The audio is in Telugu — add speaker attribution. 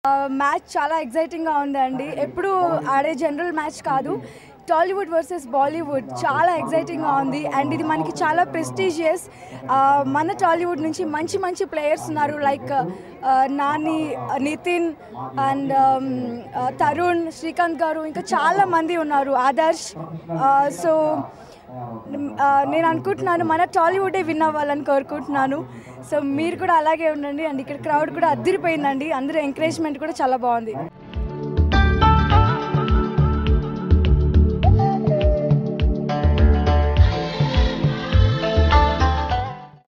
Speaker 1: మ్యాచ్ చాలా ఎగ్జైటింగ్గా ఉందండి ఎప్పుడు ఆడే జనరల్ మ్యాచ్ కాదు టాలీవుడ్ వర్సెస్ బాలీవుడ్ చాలా ఎగ్జైటింగ్గా ఉంది అండ్ ఇది మనకి చాలా ప్రెస్టీజియస్ మన టాలీవుడ్ నుంచి మంచి మంచి ప్లేయర్స్ ఉన్నారు లైక్ నాని నితిన్ అండ్ తరుణ్ శ్రీకాంత్ గారు ఇంకా చాలా మంది ఉన్నారు ఆదర్శ్ సో నేను అనుకుంటున్నాను మన టాలీవుడే విన్ అవ్వాలని కోరుకుంటున్నాను సో మీరు కూడా అలాగే ఉండండి అండ్ ఇక్కడ క్రౌడ్ కూడా అద్దరిపోయిందండి అందరూ ఎంకరేజ్మెంట్ కూడా చాలా బాగుంది